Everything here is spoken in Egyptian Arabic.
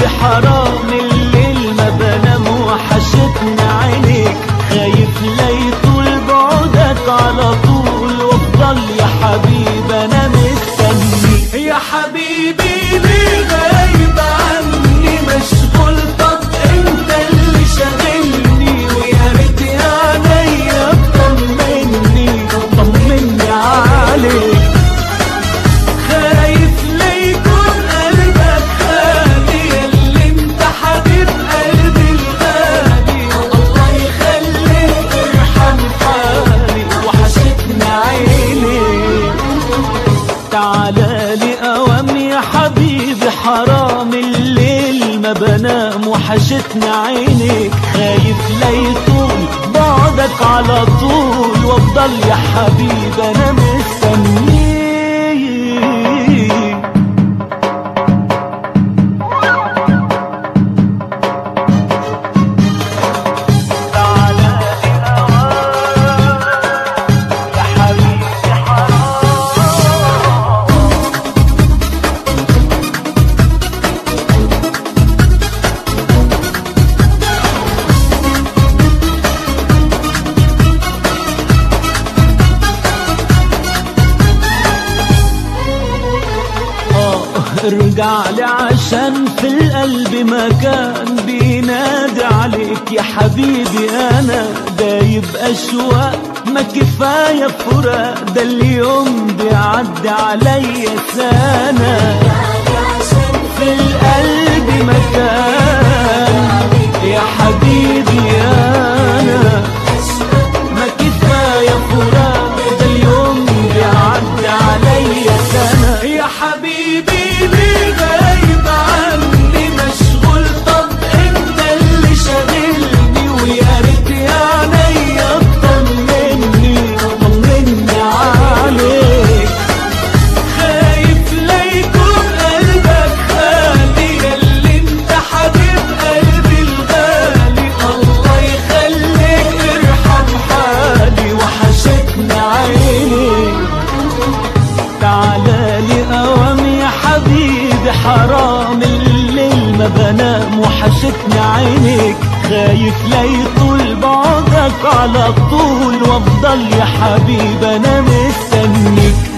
حرام الليل ما بنام وحشتنا عينيك خايف لا يطول بعدك على طول وافضل يا حبيبي انا مستني يا حبيبي ليه غايب عني مشغول طب انت اللي شاغلني ويا ريت يا عينيا تطمني طمني عليك خايف لا يكون قلبك خالي اللي انت حبيب قلبي الغالي الله يخليك ارحم حالي وحشتنا عيني تعالى لي اوام يا حبيبي حرام الليل ما بنام وحشتنا عينيك خايف لا يطول بعدك على طول وافضل يا حبيبي انا مستنيك تعالى لي أوام يا حبيبي حرام آه، ارجع لي عشان في القلب مكان بينادي عليك يا حبيبي انا دايب اشواق ما كفايه فراق ده اليوم بيعدي عليا سنه في القلب مكان يا حبيبي انا ما كفايه فراق ده اليوم بيعدي عليا سنه يا حبيبي ليه غايب عني مشغول طب انت اللي شاغلني ويا ريت يا عينيا تطمني طمني عليك خايف لا يكون قلبك خالي اللي انت حبيب قلبي الغالي الله يخليك ارحم حالي وحشتنا عيني تعالى لي اوام يا حبيبي حرام الليل ما بنام وحشتنا عينيك خايف لا يطول بعدك على طول وافضل يا حبيبي انا مستنيك